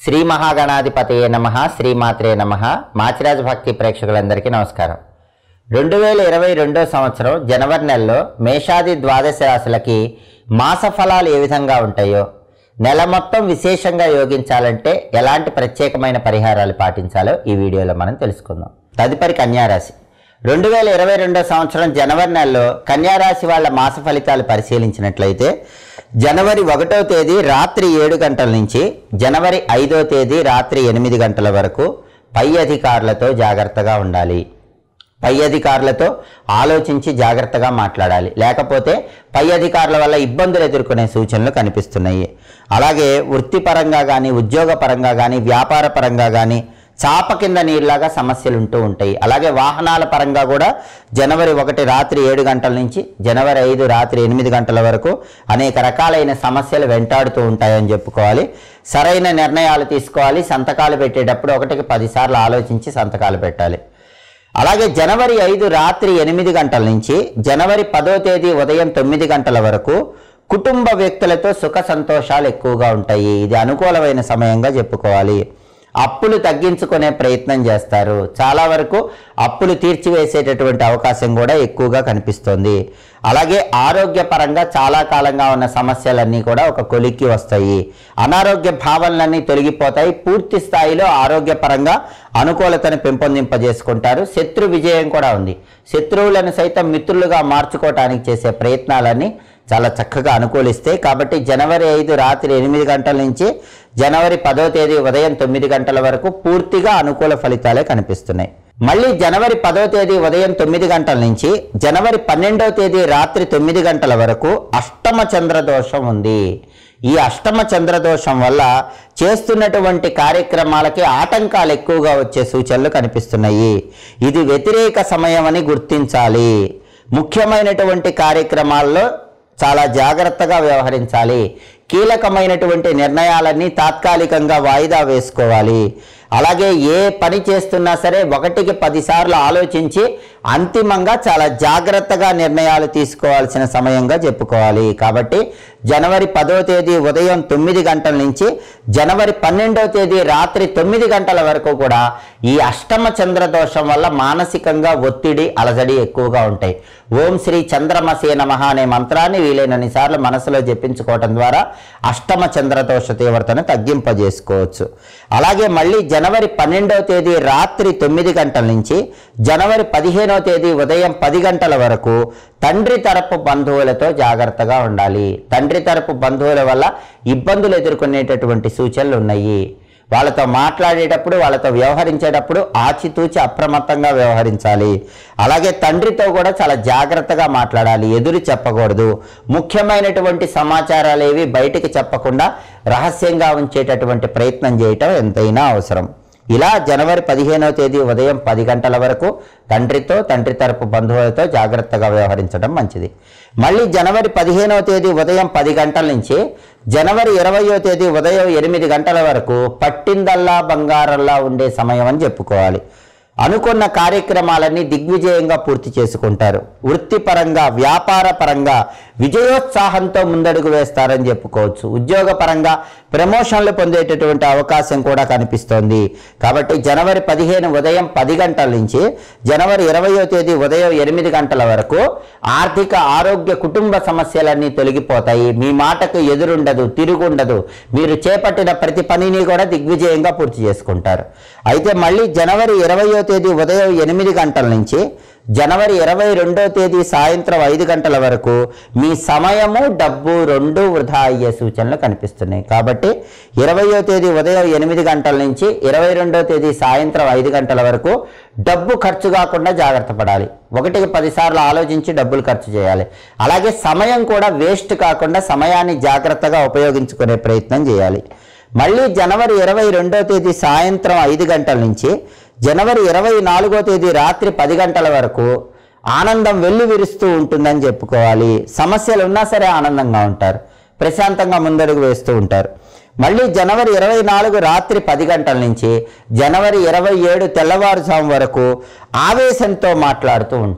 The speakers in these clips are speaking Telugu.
శ్రీ మహాగణాధిపతయే నమ శ్రీమాత్రే నమ మాచిరాజ భక్తి ప్రేక్షకులందరికీ నమస్కారం రెండు వేల ఇరవై రెండో సంవత్సరం జనవరి నెలలో మేషాది ద్వాదశ రాశులకి మాస ఫలాలు ఏ విధంగా ఉంటాయో నెల మొత్తం విశేషంగా యోగించాలంటే ఎలాంటి ప్రత్యేకమైన పరిహారాలు పాటించాలో ఈ వీడియోలో మనం తెలుసుకుందాం తదుపరి కన్యారాశి రెండు వేల ఇరవై రెండో సంవత్సరం జనవరి నెలలో కన్యారాశి వాళ్ళ మాస ఫలితాలు పరిశీలించినట్లయితే జనవరి ఒకటో తేదీ రాత్రి ఏడు గంటల నుంచి జనవరి ఐదో తేదీ రాత్రి ఎనిమిది గంటల వరకు పై అధికారులతో జాగ్రత్తగా ఉండాలి పై అధికారులతో ఆలోచించి జాగ్రత్తగా మాట్లాడాలి లేకపోతే పై అధికారుల వల్ల ఇబ్బందులు ఎదుర్కొనే సూచనలు కనిపిస్తున్నాయి అలాగే వృత్తిపరంగా కానీ ఉద్యోగపరంగా కానీ వ్యాపార పరంగా కానీ చాప కింద నీరులాగా సమస్యలు ఉంటూ ఉంటాయి అలాగే వాహనాల పరంగా కూడా జనవరి ఒకటి రాత్రి ఏడు గంటల నుంచి జనవరి ఐదు రాత్రి ఎనిమిది గంటల వరకు అనేక రకాలైన సమస్యలు వెంటాడుతూ ఉంటాయని చెప్పుకోవాలి సరైన నిర్ణయాలు తీసుకోవాలి సంతకాలు పెట్టేటప్పుడు ఒకటికి పదిసార్లు ఆలోచించి సంతకాలు పెట్టాలి అలాగే జనవరి ఐదు రాత్రి ఎనిమిది గంటల నుంచి జనవరి పదో తేదీ ఉదయం తొమ్మిది గంటల వరకు కుటుంబ వ్యక్తులతో సుఖ సంతోషాలు ఎక్కువగా ఉంటాయి ఇది అనుకూలమైన సమయంగా చెప్పుకోవాలి అప్పులు తగ్గించుకునే ప్రయత్నం చేస్తారు చాలా వరకు అప్పులు తీర్చివేసేటటువంటి అవకాశం కూడా ఎక్కువగా కనిపిస్తోంది అలాగే ఆరోగ్యపరంగా చాలా కాలంగా ఉన్న సమస్యలన్నీ కూడా ఒక కొలిక్కి వస్తాయి అనారోగ్య భావనలన్నీ తొలగిపోతాయి పూర్తి స్థాయిలో ఆరోగ్యపరంగా అనుకూలతను పెంపొందింపజేసుకుంటారు శత్రు విజయం కూడా ఉంది శత్రువులను సైతం మిత్రులుగా మార్చుకోవటానికి చేసే ప్రయత్నాలన్నీ చాలా చక్కగా అనుకూలిస్తే కాబట్టి జనవరి ఐదు రాత్రి ఎనిమిది గంటల నుంచి జనవరి పదో తేదీ ఉదయం తొమ్మిది గంటల వరకు పూర్తిగా అనుకూల ఫలితాలే కనిపిస్తున్నాయి మళ్ళీ జనవరి పదో తేదీ ఉదయం తొమ్మిది గంటల నుంచి జనవరి పన్నెండవ తేదీ రాత్రి తొమ్మిది గంటల వరకు అష్టమ చంద్ర దోషం ఉంది ఈ అష్టమ చంద్ర దోషం వల్ల చేస్తున్నటువంటి కార్యక్రమాలకి ఆటంకాలు ఎక్కువగా వచ్చే సూచనలు కనిపిస్తున్నాయి ఇది వ్యతిరేక సమయం అని గుర్తించాలి ముఖ్యమైనటువంటి కార్యక్రమాల్లో చాలా జాగ్రత్తగా వ్యవహరించాలి కీలకమైనటువంటి నిర్ణయాలన్నీ తాత్కాలికంగా వాయిదా వేసుకోవాలి అలాగే ఏ పని చేస్తున్నా సరే ఒకటికి పదిసార్లు ఆలోచించి అంతిమంగా చాలా జాగ్రత్తగా నిర్ణయాలు తీసుకోవాల్సిన సమయంగా చెప్పుకోవాలి కాబట్టి జనవరి పదో తేదీ ఉదయం తొమ్మిది గంటల నుంచి జనవరి పన్నెండవ తేదీ రాత్రి తొమ్మిది గంటల వరకు కూడా ఈ అష్టమ చంద్ర దోషం వల్ల మానసికంగా ఒత్తిడి అలజడి ఎక్కువగా ఉంటాయి ఓం శ్రీ చంద్రమసే నమః అనే మంత్రాన్ని వీలైనన్ని సార్లు మనసులో జపించుకోవటం ద్వారా అష్టమ చంద్రదోష తీవ్రతను తగ్గింపజేసుకోవచ్చు అలాగే మళ్ళీ జనవరి పన్నెండవ తేదీ రాత్రి తొమ్మిది గంటల నుంచి జనవరి పదిహేనవ తేదీ ఉదయం పది గంటల వరకు తండ్రి తరపు బంధువులతో జాగ్రత్తగా ఉండాలి తండ్రి తరపు బంధువుల వల్ల ఇబ్బందులు ఎదుర్కొనేటటువంటి సూచనలు ఉన్నాయి వాళ్ళతో మాట్లాడేటప్పుడు వాళ్ళతో వ్యవహరించేటప్పుడు ఆచితూచి అప్రమత్తంగా వ్యవహరించాలి అలాగే తండ్రితో కూడా చాలా జాగ్రత్తగా మాట్లాడాలి ఎదురు చెప్పకూడదు ముఖ్యమైనటువంటి సమాచారాలు ఏవి బయటికి చెప్పకుండా రహస్యంగా ఉంచేటటువంటి ప్రయత్నం చేయటం ఎంతైనా అవసరం ఇలా జనవరి పదిహేనవ తేదీ ఉదయం పది గంటల వరకు తండ్రితో తండ్రి తరపు బంధువులతో జాగ్రత్తగా వ్యవహరించడం మంచిది మళ్ళీ జనవరి పదిహేనవ తేదీ ఉదయం పది గంటల నుంచి జనవరి ఇరవయో తేదీ ఉదయం ఎనిమిది గంటల వరకు పట్టిందల్లా బంగారల్లా ఉండే సమయం అని చెప్పుకోవాలి అనుకున్న కార్యక్రమాలన్నీ దిగ్విజయంగా పూర్తి చేసుకుంటారు వృత్తిపరంగా వ్యాపార పరంగా విజయోత్సాహంతో ముందడుగు వేస్తారని చెప్పుకోవచ్చు ఉద్యోగపరంగా ప్రమోషన్లు పొందేటటువంటి అవకాశం కూడా కనిపిస్తోంది కాబట్టి జనవరి పదిహేను ఉదయం పది గంటల నుంచి జనవరి ఇరవయో తేదీ ఉదయం ఎనిమిది గంటల వరకు ఆర్థిక ఆరోగ్య కుటుంబ సమస్యలన్నీ తొలగిపోతాయి మీ మాటకు ఎదురుండదు తిరుగుండదు మీరు చేపట్టిన ప్రతి పనిని కూడా దిగ్విజయంగా పూర్తి చేసుకుంటారు అయితే మళ్ళీ జనవరి ఇరవయో తేదీ ఉదయం ఎనిమిది గంటల నుంచి జనవరి ఇరవై రెండో తేదీ సాయంత్రం ఐదు గంటల వరకు మీ సమయము డబ్బు రెండు వృధా అయ్యే సూచనలు కనిపిస్తున్నాయి కాబట్టి ఇరవయో తేదీ ఉదయం ఎనిమిది గంటల నుంచి ఇరవై రెండో తేదీ సాయంత్రం ఐదు గంటల వరకు డబ్బు ఖర్చు కాకుండా జాగ్రత్త పడాలి ఒకటికి పదిసార్లు ఆలోచించి డబ్బులు ఖర్చు చేయాలి అలాగే సమయం కూడా వేస్ట్ కాకుండా సమయాన్ని జాగ్రత్తగా ఉపయోగించుకునే ప్రయత్నం చేయాలి మళ్ళీ జనవరి ఇరవై రెండో తేదీ సాయంత్రం ఐదు గంటల నుంచి జనవరి ఇరవై నాలుగో తేదీ రాత్రి పది గంటల వరకు ఆనందం వెల్లు విరుస్తూ ఉంటుందని చెప్పుకోవాలి సమస్యలు ఉన్నా సరే ఆనందంగా ఉంటారు ప్రశాంతంగా ముందడుగు వేస్తూ ఉంటారు మళ్ళీ జనవరి ఇరవై నాలుగు రాత్రి పది గంటల నుంచి జనవరి ఇరవై ఏడు తెల్లవారుజాము వరకు ఆవేశంతో మాట్లాడుతూ ఉంటారు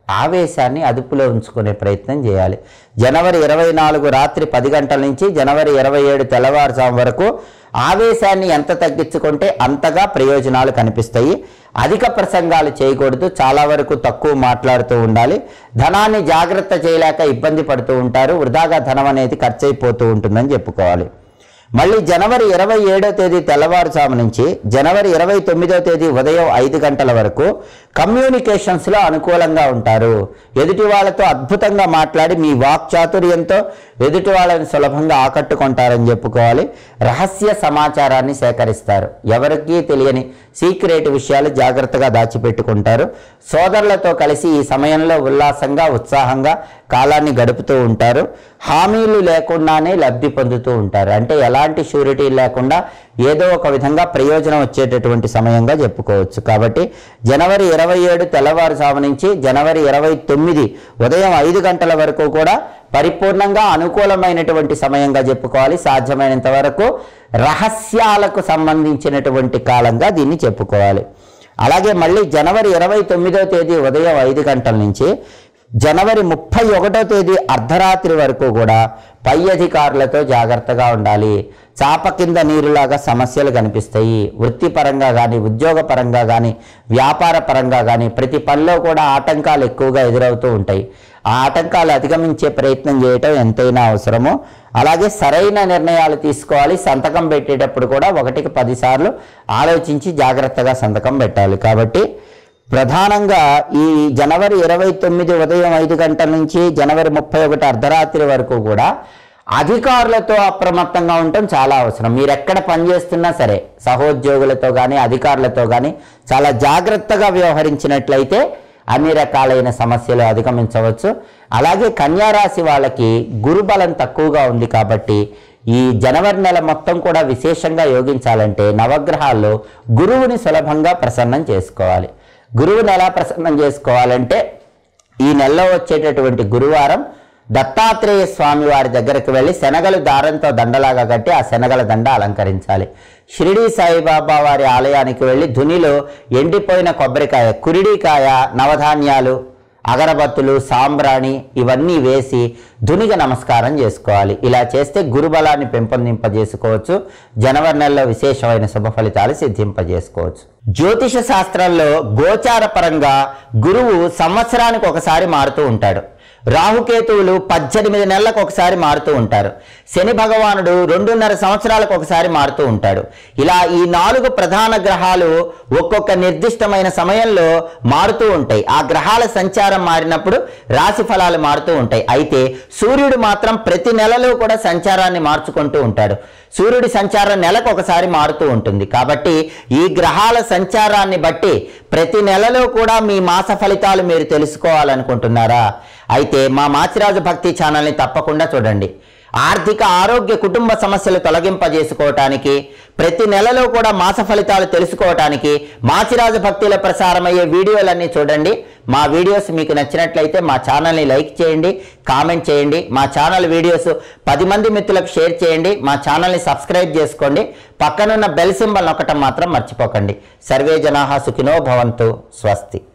ఆవేశాన్ని అదుపులో ఉంచుకునే ప్రయత్నం చేయాలి జనవరి ఇరవై నాలుగు రాత్రి పది గంటల నుంచి జనవరి ఇరవై ఏడు తెల్లవారుజాము వరకు ఆవేశాన్ని ఎంత తగ్గించుకుంటే అంతగా ప్రయోజనాలు కనిపిస్తాయి అధిక ప్రసంగాలు చేయకూడదు చాలా వరకు తక్కువ మాట్లాడుతూ ఉండాలి ధనాన్ని జాగ్రత్త చేయలేక ఇబ్బంది పడుతూ ఉంటారు వృధాగా ధనం అనేది ఖర్చు అయిపోతూ ఉంటుందని చెప్పుకోవాలి మళ్ళీ జనవరి ఇరవై ఏడో తేదీ తెల్లవారుజాము నుంచి జనవరి ఇరవై తొమ్మిదో తేదీ ఉదయం ఐదు గంటల వరకు కమ్యూనికేషన్స్లో అనుకూలంగా ఉంటారు ఎదుటి వాళ్ళతో అద్భుతంగా మాట్లాడి మీ వాక్ చాతుర్యంతో ఎదుటి వాళ్ళని సులభంగా ఆకట్టుకుంటారని చెప్పుకోవాలి రహస్య సమాచారాన్ని సేకరిస్తారు ఎవరికీ తెలియని సీక్రెట్ విషయాలు జాగ్రత్తగా దాచిపెట్టుకుంటారు సోదరులతో కలిసి ఈ సమయంలో ఉల్లాసంగా ఉత్సాహంగా కాలాన్ని గడుపుతూ ఉంటారు హామీలు లేకుండానే లబ్ధి పొందుతూ ఉంటారు అంటే ఎలాంటి షూరిటీ లేకుండా ఏదో ఒక విధంగా ప్రయోజనం వచ్చేటటువంటి సమయంగా చెప్పుకోవచ్చు కాబట్టి జనవరి ఇరవై ఏడు తెల్లవారుజాము నుంచి జనవరి ఇరవై తొమ్మిది ఉదయం ఐదు గంటల వరకు కూడా పరిపూర్ణంగా అనుకూలమైనటువంటి సమయంగా చెప్పుకోవాలి సాధ్యమైనంత వరకు రహస్యాలకు సంబంధించినటువంటి కాలంగా దీన్ని చెప్పుకోవాలి అలాగే మళ్ళీ జనవరి ఇరవై తొమ్మిదో తేదీ ఉదయం ఐదు గంటల నుంచి జనవరి ముప్పై ఒకటో తేదీ అర్ధరాత్రి వరకు కూడా పై అధికారులతో జాగ్రత్తగా ఉండాలి చాప కింద నీరులాగా సమస్యలు కనిపిస్తాయి వృత్తిపరంగా కానీ ఉద్యోగపరంగా కానీ వ్యాపార పరంగా కానీ ప్రతి పనిలో కూడా ఆటంకాలు ఎక్కువగా ఎదురవుతూ ఉంటాయి ఆ ఆటంకాలు అధిగమించే ప్రయత్నం చేయటం ఎంతైనా అవసరమో అలాగే సరైన నిర్ణయాలు తీసుకోవాలి సంతకం పెట్టేటప్పుడు కూడా ఒకటికి పదిసార్లు ఆలోచించి జాగ్రత్తగా సంతకం పెట్టాలి కాబట్టి ప్రధానంగా ఈ జనవరి ఇరవై తొమ్మిది ఉదయం ఐదు గంటల నుంచి జనవరి ముప్పై ఒకటి అర్ధరాత్రి వరకు కూడా అధికారులతో అప్రమత్తంగా ఉండటం చాలా అవసరం మీరు ఎక్కడ పనిచేస్తున్నా సరే సహోద్యోగులతో కానీ అధికారులతో కానీ చాలా జాగ్రత్తగా వ్యవహరించినట్లయితే అన్ని రకాలైన సమస్యలు అధిగమించవచ్చు అలాగే కన్యారాశి వాళ్ళకి గురుబలం తక్కువగా ఉంది కాబట్టి ఈ జనవరి నెల మొత్తం కూడా విశేషంగా యోగించాలంటే నవగ్రహాల్లో గురువుని సులభంగా ప్రసన్నం చేసుకోవాలి గురువుని ఎలా ప్రసన్నం చేసుకోవాలంటే ఈ నెలలో వచ్చేటటువంటి గురువారం దత్తాత్రేయ స్వామి వారి దగ్గరకు వెళ్ళి శనగలు దారంతో దండలాగా కట్టి ఆ శనగల దండ అలంకరించాలి షిరిడి సాయిబాబా వారి ఆలయానికి వెళ్ళి ధునిలో ఎండిపోయిన కొబ్బరికాయ కురిడికాయ నవధాన్యాలు అగరబత్తులు సాంబ్రాణి ఇవన్నీ వేసి ధునిగా నమస్కారం చేసుకోవాలి ఇలా చేస్తే గురుబలాన్ని పెంపొందింపజేసుకోవచ్చు జనవరి నెలలో విశేషమైన శుభ ఫలితాలు సిద్ధింపజేసుకోవచ్చు జ్యోతిష శాస్త్రంలో గోచార పరంగా గురువు సంవత్సరానికి ఒకసారి మారుతూ ఉంటాడు రాహుకేతువులు పద్దెనిమిది నెలలకు ఒకసారి మారుతూ ఉంటారు శని భగవానుడు రెండున్నర సంవత్సరాలకు ఒకసారి మారుతూ ఉంటాడు ఇలా ఈ నాలుగు ప్రధాన గ్రహాలు ఒక్కొక్క నిర్దిష్టమైన సమయంలో మారుతూ ఉంటాయి ఆ గ్రహాల సంచారం మారినప్పుడు రాశి ఫలాలు మారుతూ ఉంటాయి అయితే సూర్యుడు మాత్రం ప్రతి నెలలో కూడా సంచారాన్ని మార్చుకుంటూ ఉంటాడు సూర్యుడి సంచారం నెలకు ఒకసారి మారుతూ ఉంటుంది కాబట్టి ఈ గ్రహాల సంచారాన్ని బట్టి ప్రతి నెలలో కూడా మీ మాస ఫలితాలు మీరు తెలుసుకోవాలనుకుంటున్నారా అయితే మా మాచిరాజు భక్తి ఛానల్ని తప్పకుండా చూడండి ఆర్థిక ఆరోగ్య కుటుంబ సమస్యలు తొలగింపజేసుకోవటానికి ప్రతి నెలలో కూడా మాస ఫలితాలు తెలుసుకోవటానికి మాచిరాజు భక్తిలో ప్రసారమయ్యే వీడియోలన్నీ చూడండి మా వీడియోస్ మీకు నచ్చినట్లయితే మా ఛానల్ని లైక్ చేయండి కామెంట్ చేయండి మా ఛానల్ వీడియోస్ పది మంది మిత్రులకు షేర్ చేయండి మా ఛానల్ని సబ్స్క్రైబ్ చేసుకోండి పక్కనున్న బెల్ సింబల్ నొక్కటం మాత్రం మర్చిపోకండి సర్వే జనాహ సుఖినో భవంతు స్వస్తి